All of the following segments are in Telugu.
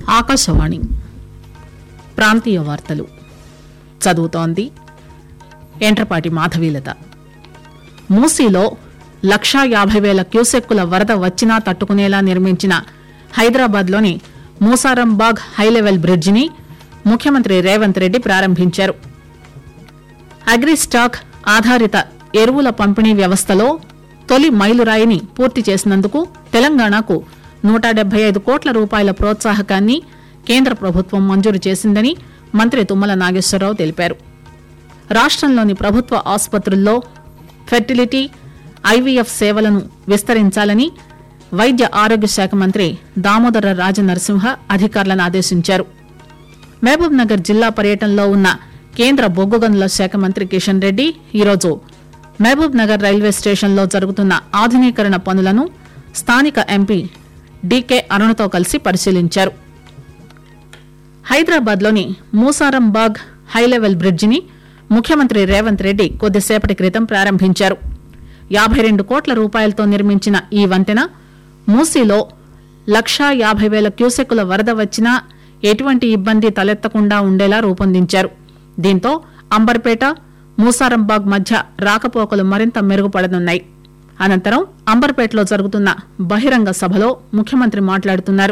ఆకాశవాణి ప్రాంతీయ వార్తలు చదువుతోంది ఎంట్రపాటి మాధవీలత మూసీలో లక్షా యాభై వేల క్యూసెక్కుల వరద వచ్చినా తట్టుకునేలా నిర్మించిన హైదరాబాద్లోని మూసారంబాగ్ హైలెవెల్ బ్రిడ్జిని ముఖ్యమంత్రి రేవంత్ రెడ్డి ప్రారంభించారు అగ్రిస్టాక్ ఆధారిత ఎరువుల పంపిణీ వ్యవస్థలో తొలి మైలురాయిని పూర్తి చేసినందుకు తెలంగాణకు నూట డెబ్బై ఐదు కోట్ల రూపాయల ప్రోత్సాహకాన్ని కేంద్ర ప్రభుత్వం మంజూరు చేసిందని మంత్రి తుమ్మల నాగేశ్వరరావు తెలిపారు రాష్టంలోని ప్రభుత్వ ఆసుపత్రుల్లో ఫెర్టిలిటీ ఐవీఎఫ్ సేవలను విస్తరించాలని వైద్య ఆరోగ్య శాఖ మంత్రి దామోదర రాజనరసింహ అధికారులను ఆదేశించారు మహబూబ్ నగర్ జిల్లా పర్యటనలో ఉన్న కేంద్ర బొగ్గు గనుల శాఖ మంత్రి కిషన్ రెడ్డి ఈరోజు మహబూబ్ నగర్ రైల్వే స్టేషన్లో జరుగుతున్న ఆధునీకరణ పనులను స్థానిక ఎంపీ డీకే అరుణతో కలిసి పరిశీలించారు హైదరాబాద్లోని మూసారంబాగ్ హైలెవెల్ బ్రిడ్జిని ముఖ్యమంత్రి రేవంత్ రెడ్డి కొద్దిసేపటి క్రితం ప్రారంభించారు యాభై రెండు కోట్ల రూపాయలతో నిర్మించిన ఈ వంతెన మూసీలో లక్షా యాభై వేల క్యూసెక్కుల వరద వచ్చినా ఎటువంటి ఇబ్బంది తలెత్తకుండా ఉండేలా రూపొందించారు దీంతో అంబర్పేట మూసారంబాగ్ మధ్య రాకపోకలు మరింత మెరుగుపడనున్నాయి అనంతరం అంబర్పేటలో జరుగుతున్న బహిరంగ సభలో ముఖ్యమంత్రి మాట్లాడుతున్నారు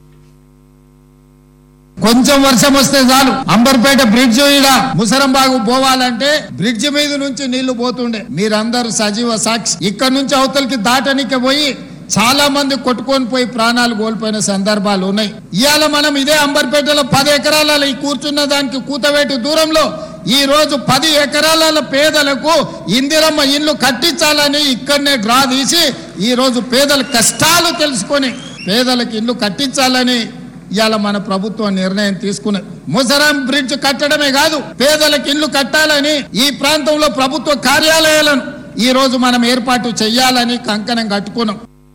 కొంచెం వర్షం వస్తే చాలు అంబర్పేట బ్రిడ్జ్ ఈడ ముసరంబాగు పోవాలంటే బ్రిడ్జ్ మీద నుంచి నీళ్లు పోతుండే మీరందరూ సజీవ సాక్షి ఇక్కడ నుంచి అవతలికి దాటనికి పోయి చాలా మంది కొట్టుకొని పోయి ప్రాణాలు కోల్పోయిన సందర్భాలు ఉన్నాయి ఇవాళ మనం ఇదే అంబర్పేటలో పది ఎకరాల ఈ కూర్చున్న దానికి కూతవేటి దూరంలో ఈ రోజు పది ఎకరాల పేదలకు ఇందిరమ్మ ఇల్లు కట్టించాలని ఇక్కడనే డ్రా తీసి ఈ రోజు పేదల కష్టాలు తెలుసుకొని పేదలకు ఇల్లు కట్టించాలని ఇవాళ మన ప్రభుత్వం నిర్ణయం తీసుకున్నది ముసరాం బ్రిడ్జ్ కట్టడమే కాదు పేదలకు ఇల్లు కట్టాలని ఈ ప్రాంతంలో ప్రభుత్వ కార్యాలయాలను ఈ రోజు మనం ఏర్పాటు చేయాలని కంకణం కట్టుకున్నాం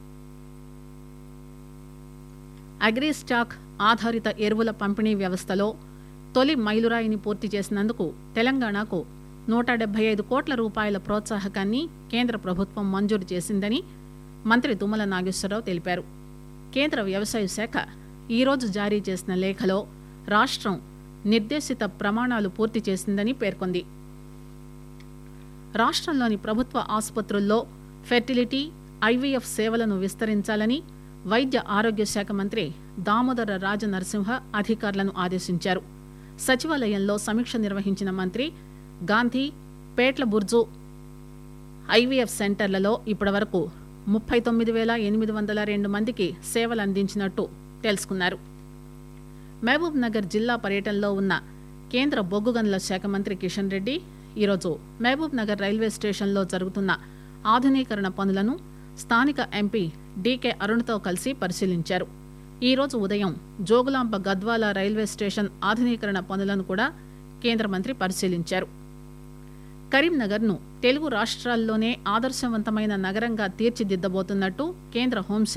అగ్రిస్టాక్ ఆధారిత ఎరువుల పంపిణీ వ్యవస్థలో తొలి మైలురాయిని పూర్తి చేసినందుకు తెలంగాణకు నూట డెబ్బై ఐదు కోట్ల రూపాయల ప్రోత్సాహకాన్ని కేంద్ర ప్రభుత్వం మంజూరు చేసిందని మంత్రి తుమ్మల నాగేశ్వరరావు తెలిపారు కేంద్ర వ్యవసాయ శాఖ ఈరోజు జారీ చేసిన లేఖలో రాష్ట్రం నిర్దేశిత ప్రమాణాలు పూర్తి చేసిందని పేర్కొంది రాష్ట్రంలోని ప్రభుత్వ ఆసుపత్రుల్లో ఫెర్టిలిటీ ఐవీఎఫ్ సేవలను విస్తరించాలని వైద్య ఆరోగ్య శాఖ మంత్రి దామోదర రాజ నరసింహ అధికారులను ఆదేశించారు సచివాలయంలో సమీక్ష నిర్వహించిన మంత్రి గాంధీ పేట్ల బుర్జు ఐవీఎఫ్ సెంటర్లలో ఇప్పటివరకు ముప్పై తొమ్మిది వేల ఎనిమిది వందల రెండు మందికి సేవలు అందించినట్టు తెలుసుకున్నారు మహబూబ్ నగర్ జిల్లా పర్యటనలో ఉన్న కేంద్ర బొగ్గు గనుల శాఖ మంత్రి కిషన్ రెడ్డి ఈరోజు మహబూబ్ నగర్ రైల్వే స్టేషన్లో జరుగుతున్న ఆధునీకరణ పనులను స్థానిక ఎంపీ డీకే అరుణ్తో కలిసి పరిశీలించారు ఈ రోజు ఉదయం జోగులాంబ గద్వాల రైల్వే స్టేషన్ ఆధునీకరణ పనులను కూడా కేంద్ర మంత్రి పరిశీలించారు కరీంనగర్ను తెలుగు రాష్ట్రాల్లోనే ఆదర్శవంతమైన నగరంగా తీర్చిదిద్దబోతున్నట్టు కేంద్ర హోంశాఖ